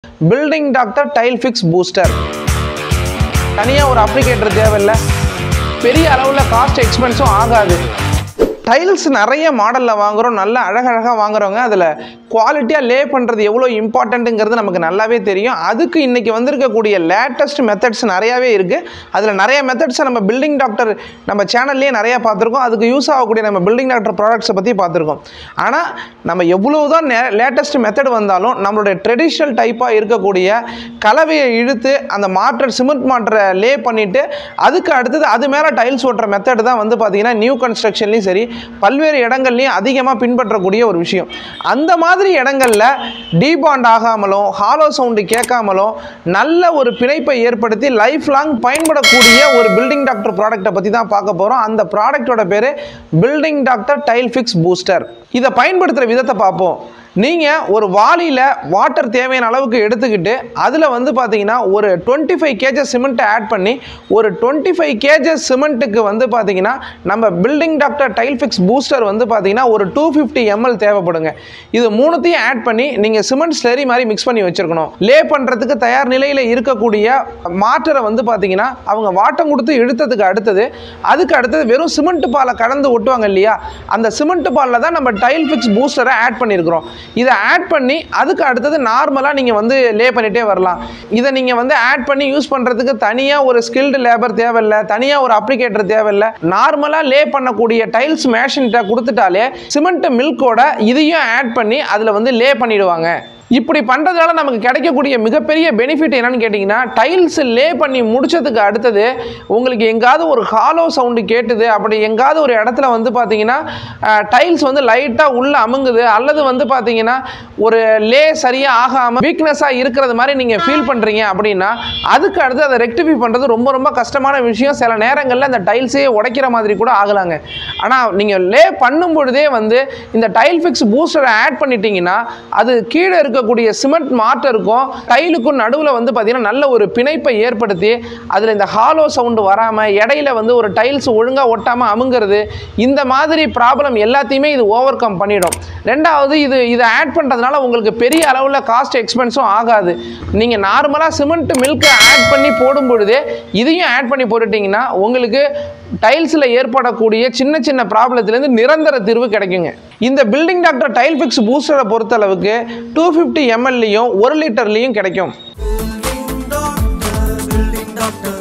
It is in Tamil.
Building doctor tile fix booster தனியாக ஒரு அப்ளிகேட்டர் தேவையில்லை பெரிய அளவில் காஸ்ட் எக்ஸ்பென்ஸும் ஆகாது டைல்ஸ் நிறைய மாடலில் வாங்குகிறோம் நல்ல அழகழகாக வாங்குறவங்க அதில் குவாலிட்டியாக லே பண்ணுறது எவ்வளோ இம்பார்ட்டண்ட்டுங்கிறது நமக்கு நல்லாவே தெரியும் அதுக்கு இன்றைக்கி வந்திருக்கக்கூடிய லேட்டஸ்ட் மெத்தட்ஸ் நிறையாவே இருக்குது அதில் நிறைய மெத்தட்ஸை நம்ம பில்டிங் டாக்டர் நம்ம சேனல்லையே நிறையா பார்த்துருக்கோம் அதுக்கு யூஸ் ஆகக்கூடிய நம்ம பில்டிங் டாக்டர் ப்ராடக்ட்ஸை பற்றி பார்த்துருக்கோம் ஆனால் நம்ம எவ்வளோ தான் லேட்டஸ்ட் மெத்தட் வந்தாலும் நம்மளுடைய ட்ரெடிஷ்னல் டைப்பாக இருக்கக்கூடிய கலவையை இழுத்து அந்த மாற்ற சிமெண்ட் மாற்ற லே பண்ணிவிட்டு அதுக்கு அடுத்தது அது மேலே டைல்ஸ் ஓட்டுற மெத்தட் தான் வந்து பார்த்தீங்கன்னா நியூ கன்ஸ்ட்ரக்ஷன்லையும் சரி பல்வேறு இடங்கள்லையும் அதிகமாக பின்பற்றக்கூடிய ஒரு விஷயம் அந்த மாதிரி இடங்களில் டீபாண்ட் ஆகாமலும் ஹாலோ சவுண்டு கேட்காமலும் நல்ல ஒரு பிணைப்பை ஏற்படுத்தி லைஃப் லாங் பயன்படக்கூடிய ஒரு பில்டிங் டாக்டர் ப்ராடக்ட்டை பற்றி தான் பார்க்க போகிறோம் அந்த ப்ராடக்ட்டோட பேர் building doctor tile fix booster இதை பயன்படுத்துகிற விதத்தை பார்ப்போம் நீங்கள் ஒரு வாளியில் வாட்டர் தேவையான அளவுக்கு எடுத்துக்கிட்டு அதில் வந்து பார்த்தீங்கன்னா ஒரு டுவெண்ட்டி ஃபைவ் கேஜஸ் சிமெண்ட்டை ஆட் பண்ணி ஒரு டுவெண்ட்டி ஃபைவ் கேஜஸ் சிமெண்ட்டுக்கு வந்து பார்த்தீங்கன்னா நம்ம building doctor tile fix booster வந்து பார்த்தீங்கன்னா ஒரு டூ ஃபிஃப்டி எம்எல் தேவைப்படுங்க இது மூணுத்தையும் ஆட் பண்ணி நீங்கள் சிமெண்ட் ஸ்லெரி மாதிரி மிக்ஸ் பண்ணி வச்சுருக்கணும் லே பண்ணுறதுக்கு தயார் நிலையில் இருக்கக்கூடிய மாற்றரை வந்து பார்த்தீங்கன்னா அவங்க வாட்டம் கொடுத்து இழுத்ததுக்கு அடுத்தது அதுக்கு அடுத்தது வெறும் சிமெண்ட் பாலை கலந்து ஒட்டுவாங்க இல்லையா அந்த சிமெண்ட் பாலில் தான் நம்ம டைல் ஃபிக்ஸ் பூஸ்டரை ஆட் பண்ணியிருக்கிறோம் இதை ஆட் பண்ணி அதுக்கு அடுத்தது நார்மலாக நீங்கள் வந்து லே பண்ணிகிட்டே வரலாம் இதை நீங்கள் வந்து ஆட் பண்ணி யூஸ் பண்ணுறதுக்கு தனியாக ஒரு ஸ்கில்டு லேபர் தேவையில்லை தனியாக ஒரு அப்ளிகேட்டர் தேவையில்லை நார்மலாக லே பண்ணக்கூடிய டைல்ஸ் மேஷின்கிட்ட கொடுத்துட்டாலே சிமெண்ட் மில்கோட இதையும் ஆட் பண்ணி அதில் வந்து லே பண்ணிடுவாங்க இப்படி பண்ணுறதுனால நமக்கு கிடைக்கக்கூடிய மிகப்பெரிய பெனிஃபிட் என்னன்னு கேட்டிங்கன்னா டைல்ஸ் லே பண்ணி முடிச்சதுக்கு அடுத்தது உங்களுக்கு எங்காவது ஒரு ஹாலோ சவுண்டு கேட்டுது அப்படி எங்காவது ஒரு இடத்துல வந்து பார்த்தீங்கன்னா டைல்ஸ் வந்து லைட்டாக உள்ளே அமுங்குது அல்லது வந்து பார்த்தீங்கன்னா ஒரு லே சரியாக ஆகாமல் வீக்னஸாக இருக்கிறது மாதிரி நீங்கள் ஃபீல் பண்ணுறீங்க அப்படின்னா அதுக்கு அடுத்து அதை ரெக்டிஃபை பண்ணுறது ரொம்ப ரொம்ப கஷ்டமான விஷயம் சில நேரங்களில் அந்த டைல்ஸே உடைக்கிற மாதிரி கூட ஆகலாங்க ஆனால் நீங்கள் லே பண்ணும் பொழுதே வந்து இந்த டைல் ஃபிக்ஸ் பூஸ்டரை ஆட் பண்ணிட்டீங்கன்னா அது கீழே இருக்கக்கூடிய சிமெண்ட் மாட்டருக்கும் டைலுக்கும் நடுவில் வந்து பார்த்தீங்கன்னா நல்ல ஒரு பிணைப்பை ஏற்படுத்தி அதில் இந்த ஹாலோ சவுண்டு வராமல் இடையில வந்து ஒரு டைல்ஸ் ஒழுங்காக ஒட்டாமல் அமுங்கிறது இந்த மாதிரி ப்ராப்ளம் எல்லாத்தையுமே இது ஓவர் கம் பண்ணிடும் ரெண்டாவது இது இதை ஆட் பண்ணுறதுனால உங்களுக்கு பெரிய அளவில் காஸ்ட் எக்ஸ்பென்ஸும் ஆகாது நீங்கள் நார்மலாக சிமெண்ட் மில்க்கை ஆட் பண்ணி போடும் பொழுதே இதையும் ஆட் பண்ணி போட்டுட்டிங்கன்னா உங்களுக்கு டைல்ஸில் ஏற்படக்கூடிய சின்ன சின்ன ப்ராப்ளத்துலேருந்து நிரந்தர தீர்வு கிடைக்குங்க இந்த பில்டிங் டாக்டர் டைல் ஃபிக்ஸ் பூஸ்டரை பொறுத்தளவுக்கு டூ ஃபிஃப்டி எம்எல்லையும் ஒரு லிட்டர்லேயும் கிடைக்கும் Building doctor, building doctor.